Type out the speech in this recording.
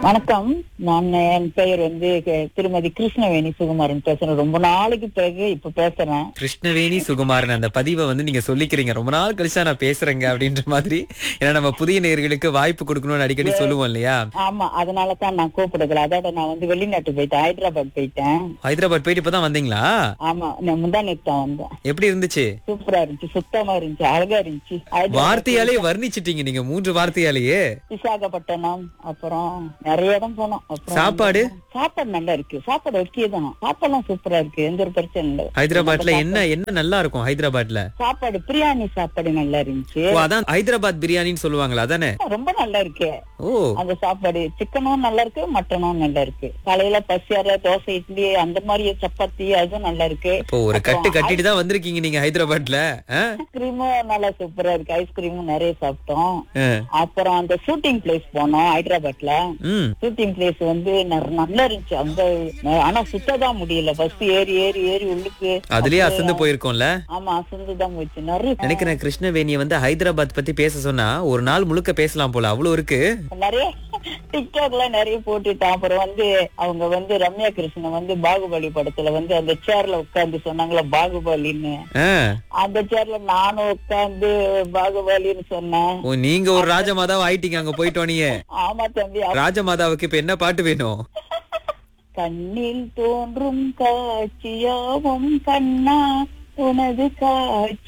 வணக்கம் நான் என் பெயர் வந்து க- திருமதி கிருஷ்ணவேணி சுகுமாரன் பேசுறேன் ரொம்ப நாளைக்கு பிறகு இப்ப பேசுறேன் கிருஷ்ணவேணி சுகுமாரன் அந்த பதிவை வந்து நீங்க சொல்லிக்கிறீங்க ரொம்ப நாள் கழிச்சா நான் பேசுறேங்க அப்படின்ற மாதிரி ஏன்னா நம்ம புதிய நேயர்களுக்கு வாய்ப்பு கொடுக்கணும்னு அடிக்கடி சொல்லுவோம் இல்லையா ஆமா அதனால தான் நான் கூப்பிடுறதுல அதோட நான் வந்து வெளிநாட்டு போயிட்டேன் ஹைதராபாத் போயிட்டேன் ஹைதராபாத் போயிட்டு இப்பதான் வந்தீங்களா ஆமா நான் முந்தா நேத்து தான் வந்தேன் எப்படி இருந்துச்சு சூப்பரா இருந்துச்சு சுத்தமா இருந்துச்சு அழகா இருந்துச்சு ஹைதராபாத், வார்த்தையாலே வர்ணிச்சிட்டீங்க நீங்க மூன்று வார்த்தையாலேயே விசாகப்பட்டினம் அப்புறம் நிறைய இடம் போனோம் அப்புறம் சாப்பாடு? சாப்பாடு நல்லா இருக்கு சாப்பாடு ஓகே தான் சாப்பாடுலாம் சூப்பரா இருக்கு எந்த ஒரு பிரச்சனை இல்லை ஹைதராபாத்ல என்ன என்ன நல்லா இருக்கும் ஹைதராபாத்ல சாப்பாடு பிரியாணி சாப்பாடு நல்லா இருந்துச்சு ஓ அதான் ஹைதராபாத் பிரியாணின்னு சொல்லுவாங்களா அதானே ரொம்ப நல்லா இருக்கு ஓ அந்த சாப்பாடு சிக்கனும் நல்லா இருக்கு மட்டனும் நல்லா இருக்கு காலையில பசியார தோசை இட்லி அந்த மாதிரி சப்பாத்தி அதுவும் நல்லா இருக்கு இப்போ ஒரு கட்டு கட்டிட்டு தான் வந்திருக்கீங்க நீங்க ஹைதராபாத்ல ஆ? ஐஸ்கிரீமும் நல்லா சூப்பரா இருக்கு ஐஸ்கிரீமும் நிறைய சாப்பிட்டோம் ஆ. அப்புறம் அந்த ஷூட்டிங் பிளேஸ் போனோம் ஹைதராபாத்ல ம் ஷூட்டிங் பிளேஸ் வந்து ந- நல்லா இருந்துச்சு அந்த ஆனா சுத்ததான் முடியல பஸ் ஏறி ஏறி ஏறி உள்ளுக்கு அதுலயே அசந்து போயிருக்கோம்ல ஆமா அசந்துதான் போச்சு நிறைய நினைக்கிறேன் கிருஷ்ணவேணிய வந்து ஹைதராபாத் பத்தி பேச சொன்னா ஒரு நாள் முழுக்க பேசலாம் போல அவ்வளவு இருக்கு நிறைய டிக்டாக்ல நிறைய போட்டுட்டான் அப்புறம் வந்து அவங்க வந்து ரம்யா கிருஷ்ணன் வந்து பாகுபலி படத்துல வந்து அந்த சேர்ல உட்கார்ந்து சொன்னாங்களா பாகுபலின்னு ஆ. அந்த சேர்ல நானும் உட்கார்ந்து பாகுபலின்னு சொன்னேன் ஓ நீங்க ஒரு ராஜமாதாவா ஆயிட்டீங்க அங்க போயிட்டோம் நீங்க ஆமா தம்பி ராஜமாதாவுக்கு இப்ப என்ன பாட்டு வேணும் கண்ணில் தோன்றும் காட்சியாவும் கண்ணா உனது காட்சி